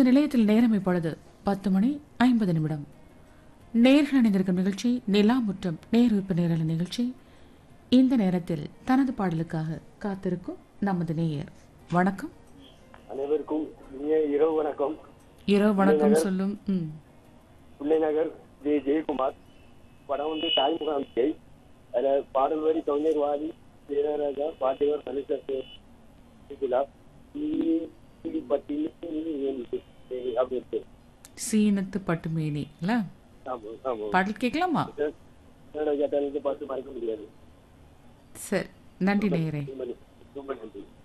நிலையத்தில் நேரம் இப்பொழுது பத்து மணி ஐம்பது நிமிடம் நேர்கள் இணைந்திருக்கும் நிகழ்ச்சி நிலா முற்றம் நேருப்பு நேரல நிகழ்ச்சி இந்த நேரத்தில் தனது பாடலுக்காக காத்திருக்கும் நமது நேயர் வணக்கம் அனைவருக்கும் இனிய இரவு வணக்கம் இரவு வணக்கம் சொல்லும் ம் பிள்ளை நகர் ஜே ஜெயக்குமார் படம் வந்து தாய்முகம் விஜய் அதில் பாடல் வரி கவிஞர் வாதி இளையராஜா பாட்டிவர் மனுஷா பட்டினி அப்படின்னு சீனத்து பட்டுமேனி இல்ல ஆமா ஆமா பாடல் கேட்கலாமா கேட்டாலும் பார்த்து மறக்க முடியாது சரி நன்றி நேயரே ரொம்ப நன்றி ரொம்ப நன்றி